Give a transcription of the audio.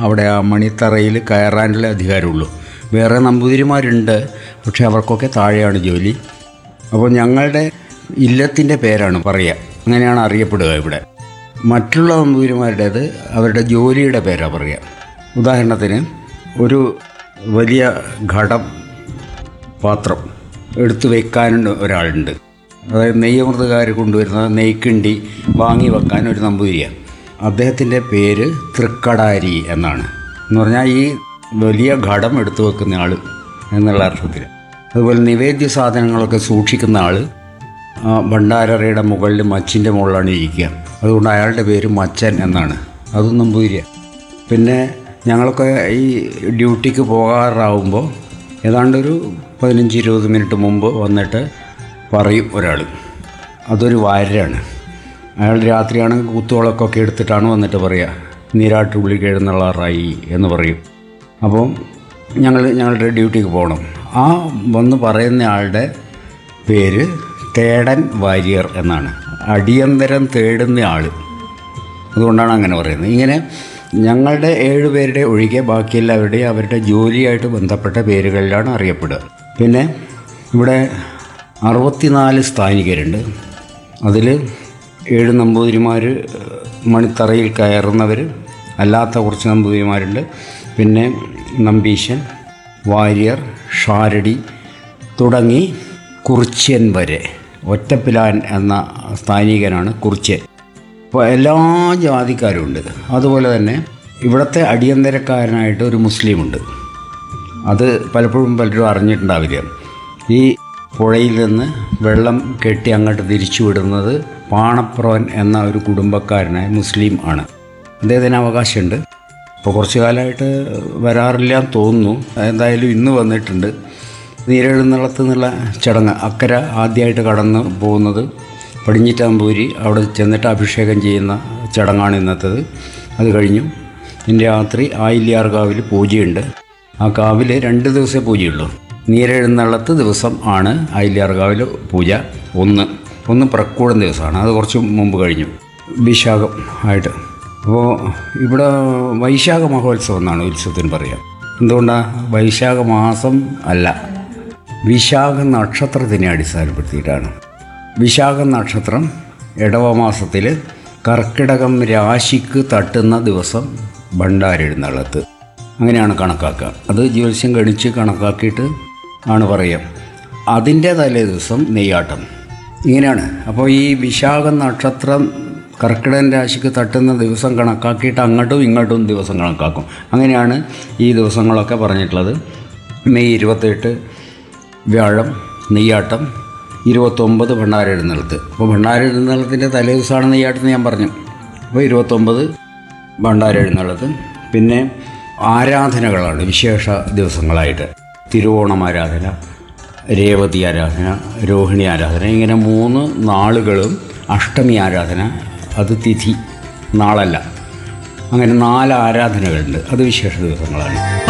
അവിടെ ആ മണിത്തറയിൽ കയറാനുള്ള അധികാരമുള്ളൂ വേറെ നമ്പൂതിരിമാരുണ്ട് പക്ഷെ അവർക്കൊക്കെ താഴെയാണ് ജോലി അപ്പോൾ ഞങ്ങളുടെ ഇല്ലത്തിൻ്റെ പേരാണ് പറയുക അങ്ങനെയാണ് അറിയപ്പെടുക ഇവിടെ മറ്റുള്ള നമ്പൂതിരിമാരുടേത് അവരുടെ ജോലിയുടെ പേരാണ് പറയുക ഉദാഹരണത്തിന് ഒരു വലിയ ഘടം പാത്രം എടുത്തു വെക്കാനുണ്ട് ഒരാളുണ്ട് അതായത് നെയ്യമൃതകാർ കൊണ്ടുവരുന്ന നെയ്ക്കിണ്ടി വാങ്ങി വെക്കാൻ ഒരു നമ്പൂതിരിയാണ് അദ്ദേഹത്തിൻ്റെ പേര് തൃക്കടാരി എന്നാണ് എന്ന് പറഞ്ഞാൽ ഈ വലിയ ഘടം എടുത്തു വെക്കുന്ന ആൾ എന്നുള്ള അർത്ഥത്തിൽ അതുപോലെ നിവേദ്യ സാധനങ്ങളൊക്കെ സൂക്ഷിക്കുന്ന ആൾ ആ ഭണ്ഡാരറയുടെ മുകളിൽ മച്ചിൻ്റെ മുകളിലാണ് ഇരിക്കുക അതുകൊണ്ട് അയാളുടെ പേര് മച്ചൻ എന്നാണ് അതും നമ്പൂതിരിയാണ് പിന്നെ ഞങ്ങളൊക്കെ ഈ ഡ്യൂട്ടിക്ക് പോകാറാവുമ്പോൾ ഏതാണ്ടൊരു പതിനഞ്ച് ഇരുപത് മിനിറ്റ് മുമ്പ് വന്നിട്ട് പറയും ഒരാൾ അതൊരു വാരരാണ് അയാൾ രാത്രിയാണെങ്കിൽ കുത്തുവിളക്കൊക്കെ എടുത്തിട്ടാണ് വന്നിട്ട് പറയുക നീരാട്ടുള്ളി എഴുന്നള്ളാറായി എന്ന് പറയും അപ്പം ഞങ്ങൾ ഞങ്ങളുടെ ഡ്യൂട്ടിക്ക് പോകണം ആ വന്ന് പറയുന്ന ആളുടെ പേര് തേടൻ വാര്യർ എന്നാണ് അടിയന്തരം തേടുന്ന ആൾ അതുകൊണ്ടാണ് അങ്ങനെ പറയുന്നത് ഇങ്ങനെ ഞങ്ങളുടെ ഏഴ് പേരുടെ ഒഴികെ ബാക്കി എല്ലാവരുടെയും അവരുടെ ജോലിയായിട്ട് ബന്ധപ്പെട്ട പേരുകളിലാണ് അറിയപ്പെടുക പിന്നെ ഇവിടെ അറുപത്തിനാല് സ്ഥാനികരുണ്ട് അതിൽ ഏഴ് നമ്പൂതിരിമാർ മണിത്തറയിൽ കയറുന്നവർ അല്ലാത്ത കുറച്ച് നമ്പൂതിരിമാരുണ്ട് പിന്നെ നമ്പീശൻ വാര്യർ ഷാരടി തുടങ്ങി കുറിച്യൻ വരെ ഒറ്റപ്പിലാൻ എന്ന സ്ഥാനികനാണ് കുറിച്യൻ അപ്പോൾ എല്ലാ ജാതിക്കാരും ഉണ്ട് അതുപോലെ തന്നെ ഇവിടുത്തെ അടിയന്തരക്കാരനായിട്ട് ഒരു മുസ്ലിമുണ്ട് അത് പലപ്പോഴും പലരും അറിഞ്ഞിട്ടുണ്ടാവില്ല ഈ പുഴയിൽ നിന്ന് വെള്ളം കെട്ടി അങ്ങോട്ട് തിരിച്ചു വിടുന്നത് പാണപ്രവൻ എന്ന ഒരു കുടുംബക്കാരനായ മുസ്ലിം ആണ് അദ്ദേഹത്തിന് അവകാശമുണ്ട് ഇപ്പോൾ കുറച്ച് കാലമായിട്ട് വരാറില്ല എന്ന് തോന്നുന്നു എന്തായാലും ഇന്ന് വന്നിട്ടുണ്ട് നീരെഴുന്നള്ളത്ത് എന്നുള്ള ചടങ്ങ് അക്കരെ ആദ്യമായിട്ട് കടന്ന് പോകുന്നത് പടിഞ്ഞിറ്റാമ്പൂരി അവിടെ ചെന്നിട്ട് അഭിഷേകം ചെയ്യുന്ന ചടങ്ങാണ് ഇന്നത്തേത് അത് കഴിഞ്ഞു ഇന്ന് രാത്രി ആയില്യാർകാവിൽ പൂജയുണ്ട് ആ കാവിൽ രണ്ട് ദിവസമേ പൂജയുള്ളൂ നീരെഴുന്നള്ളത്ത് ദിവസം ആണ് ആയില്യാർകാവിൽ പൂജ ഒന്ന് ഒന്ന് പ്രക്കൂടം ദിവസമാണ് അത് കുറച്ച് മുമ്പ് കഴിഞ്ഞു വിശാഖം ആയിട്ട് അപ്പോൾ ഇവിടെ വൈശാഖ മഹോത്സവം എന്നാണ് ഉത്സവത്തിന് പറയുക എന്തുകൊണ്ടാണ് വൈശാഖ മാസം അല്ല വിശാഖ നക്ഷത്രത്തിനെ അടിസ്ഥാനപ്പെടുത്തിയിട്ടാണ് വിശാഖ നക്ഷത്രം ഇടവമാസത്തിൽ കർക്കിടകം രാശിക്ക് തട്ടുന്ന ദിവസം ഭണ്ഡാരെഴുന്നള്ളത്ത് അങ്ങനെയാണ് കണക്കാക്കുക അത് ജ്യോത്സ്യം ഗണിച്ച് കണക്കാക്കിയിട്ട് ആണ് പറയുക അതിൻ്റെ തലേ ദിവസം നെയ്യാട്ടം ഇങ്ങനെയാണ് അപ്പോൾ ഈ വിശാഖ നക്ഷത്രം കർക്കിടകൻ രാശിക്ക് തട്ടുന്ന ദിവസം കണക്കാക്കിയിട്ട് അങ്ങോട്ടും ഇങ്ങോട്ടും ദിവസം കണക്കാക്കും അങ്ങനെയാണ് ഈ ദിവസങ്ങളൊക്കെ പറഞ്ഞിട്ടുള്ളത് മെയ് ഇരുപത്തെട്ട് വ്യാഴം നെയ്യാട്ടം ഇരുപത്തൊമ്പത് ഭണ്ഡാരെഴുന്നള്ളത്ത് അപ്പോൾ ഭണ്ഡാരെഴുന്നള്ളത്തിൻ്റെ തലേ ദിവസമാണ് നെയ്യാട്ടം ഞാൻ പറഞ്ഞു അപ്പോൾ ഇരുപത്തൊമ്പത് ഭണ്ഡാരെഴുന്നള്ളത്ത് പിന്നെ ആരാധനകളാണ് വിശേഷ ദിവസങ്ങളായിട്ട് തിരുവോണം ആരാധന രേവതി ആരാധന രോഹിണി ആരാധന ഇങ്ങനെ മൂന്ന് നാളുകളും അഷ്ടമി ആരാധന അത് തിഥി നാളല്ല അങ്ങനെ നാല് ആരാധനകളുണ്ട് അത് വിശേഷ ദിവസങ്ങളാണ്